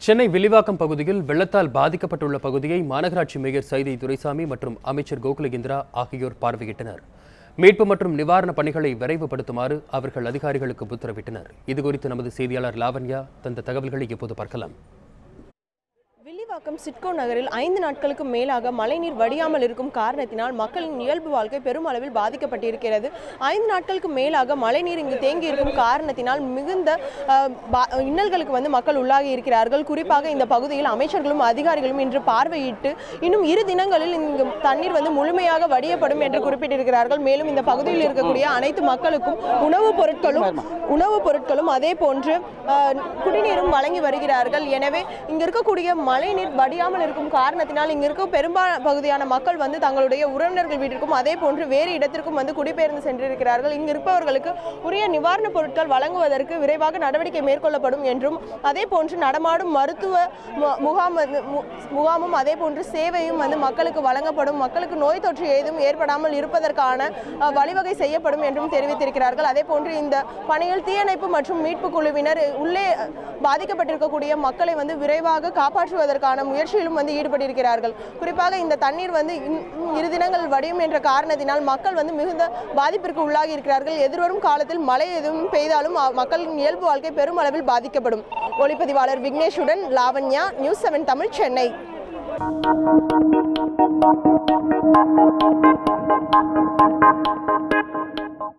சென்னை வில்லிவாக்கம் பகுதியில் வெள்ளத்தால் பாதிக்கப்பட்டுள்ள பகுதியை மாநகராட்சி மேயர் சைதை துரைசாமி மற்றும் அமைச்சர் கோகுலகிந்திரா ஆகியோர் பார்வையிட்டனர் மீட்பு மற்றும் நிவாரணப் பணிகளை விரைவுபடுத்துமாறு அவர்கள் அதிகாரிகளுக்கு உத்தரவிட்டனர் இதுகுறித்து நமது செய்தியாளர் லாவண்யா தந்த தகவல்களை இப்போது பார்க்கலாம் வில்லிவாக்கம் சிட்கோ நகரில் ஐந்து நாட்களுக்கு மேலாக மழைநீர் வடியாமல் இருக்கும் காரணத்தினால் மக்களின் இயல்பு வாழ்க்கை பெருமளவில் பாதிக்கப்பட்டிருக்கிறது ஐந்து நாட்களுக்கு மேலாக மழைநீர் இங்கு தேங்கி இருக்கும் காரணத்தினால் மிகுந்த அஹ், பா- இன்னல்களுக்கு வந்து மக்கள் உள்ளாகி இருக்கிறார்கள் குறிப்பாக இந்த பகுதியில் அமைச்சர்களும் அதிகாரிகளும் இன்று பார்வையிட்டு இன்னும் இரு தினங்களில் இங்கு தண்ணீர் வந்து முழுமையாக வடியப்படும் என்று குறிப்பிட்டிருக்கிறார்கள் மேலும் இந்த பகுதியில் இருக்கக்கூடிய அனைத்து மக்களுக்கும் உணவுப் பொருட்களும் உணவுப் பொருட்களும் அதே போன்று அஹ், குடிநீரும் வழங்கி வருகிறார்கள் எனவே இங்க இருக்கக்கூடிய மழைநீர் வடியாமல் இருக்கும் காரணத்தினால் இங்க இருக்க பெரும்பாலான பகுதியான மக்கள் வந்து தங்களுடைய உறவினர்கள் வீட்டிற்கும் அதே போன்று வேறு இடத்திற்கும் வந்து குடிபெயர்ந்து சென்றிருக்கிறார்கள் இங்கு இருப்பவர்களுக்கு உரிய நிவாரணப் பொருட்கள் வழங்குவதற்கு விரைவாக நடவடிக்கை மேற்கொள்ளப்படும் என்றும் அதே போன்று நடமாடும் மருத்துவ மு- முகாம் வந்து- மு- முகாமும் அதே போன்று சேவையும் வந்து மக்களுக்கு வழங்கப்படும் மக்களுக்கு நோய் தொற்று ஏதும் ஏற்படாமல் இருப்பதற்கான அஹ், வழிவகை செய்யப்படும் என்றும் தெரிவித்திருக்கிறார்கள் அதே போன்று இந்த பணியில் தீயணைப்பு மற்றும் மீட்பு குழுவினர் உள்ளே அஹ், பாதிக்கப்பட்டிருக்கக்கூடிய மக்களை வந்து விரைவாக காப்பாற்றுவதற்கான முயற்சியிலும் வந்து ஈடுபட்டிருக்கிறார்கள் குறிப்பாக இந்த தண்ணீர் வந்து இன்னும் இரு தினங்கள் வடியும் என்ற காரணத்தினால் மக்கள் வந்து மிகுந்த பாதிப்பிற்கு உள்ளாகி இருக்கிறார்கள் எதிர்வரும் காலத்தில் மழை எதுவும் பெய்தாலும் அ- மக்களின் இயல்பு வாழ்க்கை பெருமளவில் பாதிக்கப்படும் ஒளிப்பதிவாளர் விக்னேஷுடன் லாவண்யா நியூஸ் செவன் தமிழ் சென்னை